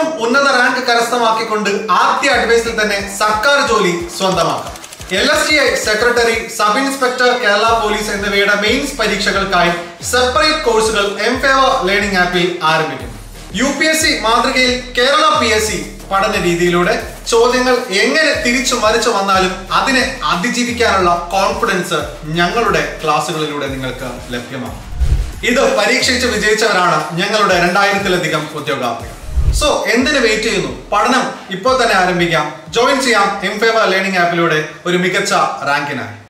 ഏറ്റവും ഉന്നത റാങ്ക് കരസ്ഥമാക്കിക്കൊണ്ട് ആദ്യ അഡ്വൈസിൽ തന്നെ സർക്കാർ ജോലി സ്വന്തമാക്കാം L S T I secretary sub inspector Kerala police എന്നിവയുടെ മെയിൻസ് പരീക്ഷകൾക്കായി സെപ്പറേറ്റ് കോഴ്സുകൾ എം ഫേവർ ലേണിംഗ് ആപ്പിൽ ആരംഭിക്കും യു പി എസ് സി മാതൃകയിൽ കേരള പി എസ് സി പഠന രീതിയിലൂടെ ചോദ്യങ്ങൾ എങ്ങനെ തിരിച്ചു മറിച്ചു വന്നാലും അതിനെ അതിജീവിക്കാനുള്ള കോൺഫിഡൻസ് ഞങ്ങളുടെ ക്ലാസ്സുകളിലൂടെ നിങ്ങൾക്ക് ലഭ്യമാണ് ഇത് പരീക്ഷിച്ച് വിജയിച്ചവരാണ് ഞങ്ങളുടെ രണ്ടായിരത്തിലധികം ഉദ്യോഗാർത്ഥികൾ സോ എന്തിന് വെയിറ്റ് ചെയ്യുന്നു പഠനം ഇപ്പോൾ തന്നെ ആരംഭിക്കാം ജോയിൻ ചെയ്യാം എം ഫേവർ ലേണിംഗ് ആപ്പിലൂടെ ഒരു മികച്ച റാങ്കിനായി